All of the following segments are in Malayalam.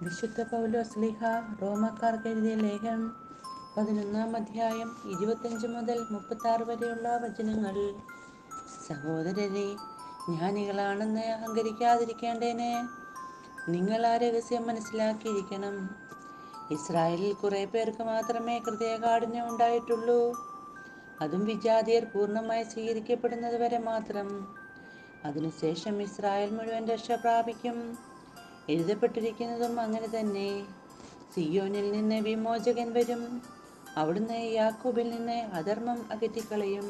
വിശുദ്ധ പൗലോസ്ലിഹ റോമക്കാർക്ക് എഴുതിയ ലേഖനം പതിനൊന്നാം അധ്യായം ഇരുപത്തഞ്ച് മുതൽ മുപ്പത്തി ആറ് വരെയുള്ള വചനങ്ങൾ സഹോദരരെ ജ്ഞാനികളാണെന്ന് അഹങ്കരിക്കാതിരിക്കേണ്ടേന് നിങ്ങൾ ആ രഹസ്യം മനസ്സിലാക്കിയിരിക്കണം ഇസ്രായേലിൽ കുറെ പേർക്ക് മാത്രമേ ഹൃദയകാഠിന്യം ഉണ്ടായിട്ടുള്ളൂ അതും വിജാതിയർ പൂർണ്ണമായി സ്വീകരിക്കപ്പെടുന്നത് വരെ മാത്രം അതിനുശേഷം ഇസ്രായേൽ മുഴുവൻ രക്ഷ പ്രാപിക്കും എഴുതപ്പെട്ടിരിക്കുന്നതും അങ്ങനെ തന്നെ സിയോനിൽ നിന്ന് വിമോചകൻ വരും അവിടുന്ന് യാക്കോബിൽ നിന്ന് അധർമ്മം അകറ്റിക്കളയും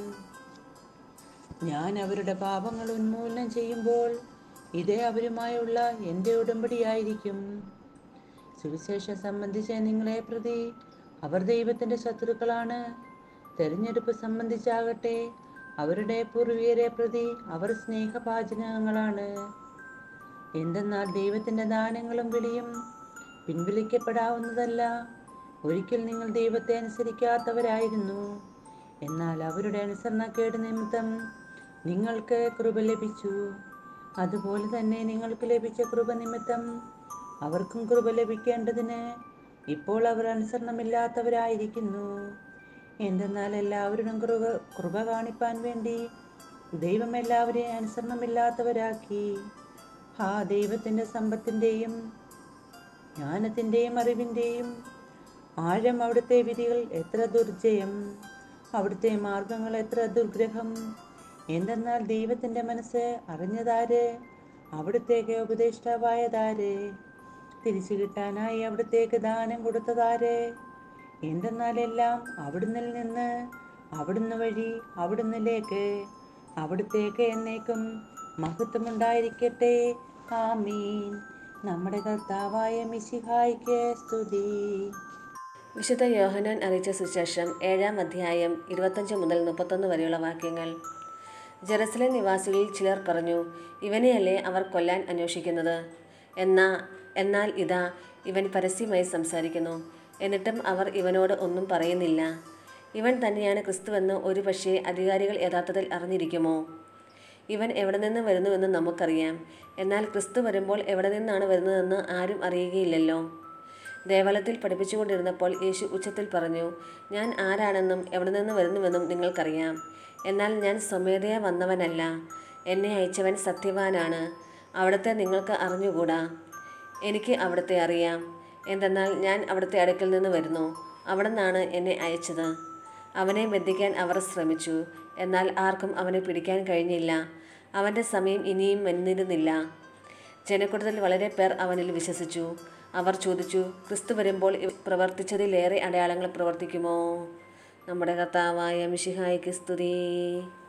ഞാൻ അവരുടെ പാപങ്ങൾ ഉന്മൂലനം ചെയ്യുമ്പോൾ ഇതേ അവരുമായുള്ള എൻ്റെ ഉടമ്പടിയായിരിക്കും സുവിശേഷം സംബന്ധിച്ച് നിങ്ങളെ പ്രതി അവർ ദൈവത്തിൻ്റെ ശത്രുക്കളാണ് തെരഞ്ഞെടുപ്പ് സംബന്ധിച്ചാകട്ടെ അവരുടെ പൂർവികരെ പ്രതി അവർ സ്നേഹപാചനങ്ങളാണ് എന്തെന്നാൽ ദൈവത്തിൻ്റെ ദാനങ്ങളും വിളിയും പിൻവലിക്കപ്പെടാവുന്നതല്ല ഒരിക്കൽ നിങ്ങൾ ദൈവത്തെ അനുസരിക്കാത്തവരായിരുന്നു എന്നാൽ അവരുടെ അനുസരണക്കേട് നിമിത്തം നിങ്ങൾക്ക് കൃപ ലഭിച്ചു അതുപോലെ തന്നെ നിങ്ങൾക്ക് ലഭിച്ച കൃപ നിമിത്തം അവർക്കും കൃപ ലഭിക്കേണ്ടതിന് ഇപ്പോൾ അവർ അനുസരണമില്ലാത്തവരായിരിക്കുന്നു എന്തെന്നാൽ എല്ലാവരും കൃപ കൃപ കാണിപ്പാൻ വേണ്ടി ദൈവം എല്ലാവരെയും അനുസരണമില്ലാത്തവരാക്കി ആ ദൈവത്തിൻ്റെ സമ്പത്തിൻ്റെയും ജ്ഞാനത്തിൻ്റെയും അറിവിൻ്റെയും ആഴം അവിടുത്തെ വിധികൾ എത്ര ദുർജയം അവിടുത്തെ മാർഗങ്ങൾ എത്ര ദുർഗ്രഹം എന്തെന്നാൽ ദൈവത്തിൻ്റെ മനസ്സ് അറിഞ്ഞതാര് അവിടുത്തേക്ക് ഉപദേഷ്ടാവായതാര് തിരിച്ചു കിട്ടാനായി അവിടുത്തേക്ക് ദാനം കൊടുത്തതാര് എന്തെന്നാൽ എല്ലാം അവിടുന്നിൽ നിന്ന് അവിടുന്ന് വഴി അവിടുന്നിലേക്ക് അവിടുത്തേക്ക് എന്നേക്കും മഹത്വമുണ്ടായിരിക്കട്ടെ ആമീൻ നമ്മുടെ കർത്താവായ മിശിഹായ്ക്ക് സ്തുതി വിശുദ്ധ യോഹനാൻ അറിയിച്ച സുശേഷം ഏഴാം അധ്യായം ഇരുപത്തഞ്ച് മുതൽ മുപ്പത്തൊന്ന് വരെയുള്ള വാക്യങ്ങൾ ജെറുസലേം നിവാസികളിൽ ചിലർ പറഞ്ഞു ഇവനെയല്ലേ അവർ കൊല്ലാൻ അന്വേഷിക്കുന്നത് എന്നാ എന്നാൽ ഇതാ ഇവൻ പരസ്യമായി സംസാരിക്കുന്നു എന്നിട്ടും അവർ ഇവനോട് ഒന്നും പറയുന്നില്ല ഇവൻ തന്നെയാണ് ക്രിസ്തുവെന്ന് ഒരു പക്ഷേ അധികാരികൾ യഥാർത്ഥത്തിൽ അറിഞ്ഞിരിക്കുമോ ഇവൻ എവിടെ നിന്ന് വരുന്നുവെന്ന് നമുക്കറിയാം എന്നാൽ ക്രിസ്തു വരുമ്പോൾ എവിടെ നിന്നാണ് വരുന്നതെന്ന് ആരും അറിയുകയില്ലല്ലോ ദേവാലയത്തിൽ പഠിപ്പിച്ചുകൊണ്ടിരുന്നപ്പോൾ യേശു ഉച്ചത്തിൽ പറഞ്ഞു ഞാൻ ആരാണെന്നും എവിടെ നിന്ന് വരുന്നുവെന്നും നിങ്ങൾക്കറിയാം എന്നാൽ ഞാൻ സ്വമേധയാ വന്നവനല്ല എന്നെ അയച്ചവൻ സത്യവാനാണ് അവിടുത്തെ നിങ്ങൾക്ക് അറിഞ്ഞുകൂടാ എനിക്ക് അവിടുത്തെ അറിയാം എന്തെന്നാൽ ഞാൻ അവിടുത്തെ അടുക്കൽ നിന്ന് വരുന്നു അവിടെ നിന്നാണ് എന്നെ അയച്ചത് അവനെ ബന്ധിക്കാൻ അവർ ശ്രമിച്ചു എന്നാൽ ആർക്കും അവനെ പിടിക്കാൻ കഴിഞ്ഞില്ല അവൻ്റെ സമയം ഇനിയും വന്നിരുന്നില്ല ജനക്കൂട്ടത്തിൽ വളരെ പേർ അവനിൽ വിശ്വസിച്ചു അവർ ചോദിച്ചു ക്രിസ്തു വരുമ്പോൾ ഇവ പ്രവർത്തിച്ചതിലേറെ അടയാളങ്ങൾ പ്രവർത്തിക്കുമോ നമ്മുടെ കർത്താവായ മിഷിഹായ്ക്ക് സ്തുതി